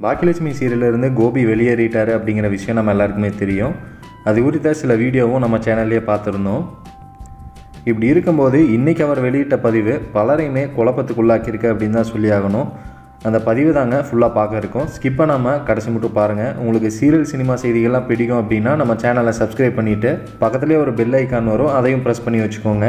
பாக்கியலட்சுமி சீரியலிருந்து கோபி வெளியேறிட்டார் அப்படிங்கிற விஷயம் நம்ம எல்லாருக்குமே தெரியும் அது குறித்த சில வீடியோவும் நம்ம சேனல்லே பார்த்துருந்தோம் இப்படி இருக்கும்போது இன்றைக்கி அவர் வெளியிட்ட பதிவு பலரையுமே குழப்பத்துக்குள்ளாக்கியிருக்கு அப்படின்னு தான் சொல்லி ஆகணும் அந்த பதிவு தாங்க ஃபுல்லாக பார்க்க இருக்கோம் ஸ்கிப் பண்ணாமல் கடைசி மட்டும் பாருங்கள் உங்களுக்கு சீரியல் சினிமா செய்திகள்லாம் பிடிக்கும் அப்படின்னா நம்ம சேனலை சப்ஸ்கிரைப் பண்ணிவிட்டு பக்கத்துலேயே ஒரு பெல் ஐக்கான் வரும் அதையும் ப்ரெஸ் பண்ணி வச்சுக்கோங்க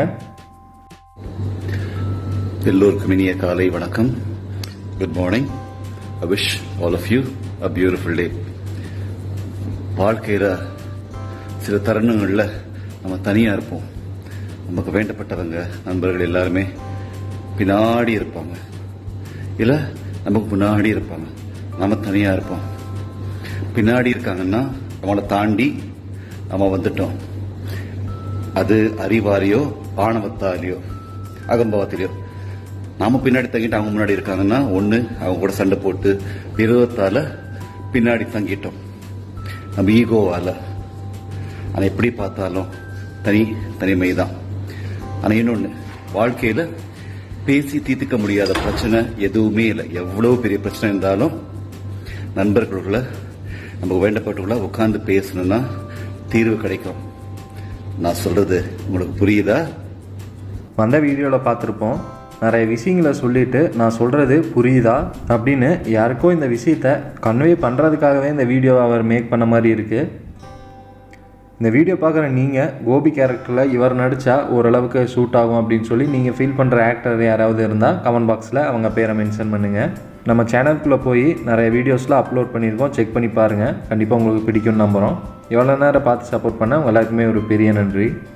எல்லோருக்கும் இனிய காலை வணக்கம் good morning I wish all of you a beautiful day வாழ்க்கையில் சில தருணங்களில் நம்ம தனியாக இருப்போம் நமக்கு வேண்டப்பட்டவங்க நண்பர்கள் எல்லாருமே பின்னாடி இருப்பாங்க இல்லை நமக்கு முன்னாடி இருப்பாங்க நம்ம தனியாக இருப்போம் பின்னாடி இருக்காங்கன்னா நம்மளை தாண்டி நம்ம வந்துட்டோம் அது அறிவாரியோ ஆணவத்தாலேயோ அகம்பவத்திலையோ நாம பின்னாடி தங்கிட்டு அவங்க முன்னாடி இருக்காங்கன்னா ஒன்று அவங்க கூட சண்டை போட்டு விரோதத்தால பின்னாடி தங்கிட்டோம் நம்ம ஈகோவால ஆனால் எப்படி பார்த்தாலும் தனி தனிமை தான் ஆனால் இன்னொன்று வாழ்க்கையில் பேசி தீர்த்துக்க முடியாத பிரச்சனை எதுவுமே இல்லை எவ்வளவு பெரிய பிரச்சனை இருந்தாலும் நண்பர்களுக்குள்ள நமக்கு வேண்டப்பட்டுள்ள உட்கார்ந்து பேசணும்னா தீர்வு கிடைக்கும் நான் சொல்றது உங்களுக்கு புரியுதா வந்த வீடியோவில் பார்த்துருப்போம் நிறைய விஷயங்களை சொல்லிட்டு நான் சொல்கிறது புரியுதா அப்படின்னு யாருக்கோ இந்த விஷயத்த கன்வே பண்ணுறதுக்காகவே இந்த வீடியோவை அவர் மேக் பண்ண மாதிரி இருக்குது இந்த வீடியோ பார்க்குற நீங்கள் கோபி கேரக்டரில் இவர் நடித்தா ஓரளவுக்கு சூட் ஆகும் அப்படின்னு சொல்லி நீங்கள் ஃபீல் பண்ணுற ஆக்டர் யாராவது இருந்தால் கமெண்ட் பாக்ஸில் அவங்க பேரை மென்ஷன் பண்ணுங்கள் நம்ம சேனலுக்குள்ளே போய் நிறைய வீடியோஸ்லாம் அப்லோட் பண்ணியிருக்கோம் செக் பண்ணி பாருங்கள் கண்டிப்பாக உங்களுக்கு பிடிக்கும்னு நம்புகிறோம் எவ்வளோ நேரம் பார்த்து சப்போர்ட் பண்ண உங்க எல்லாருக்குமே ஒரு பெரிய நன்றி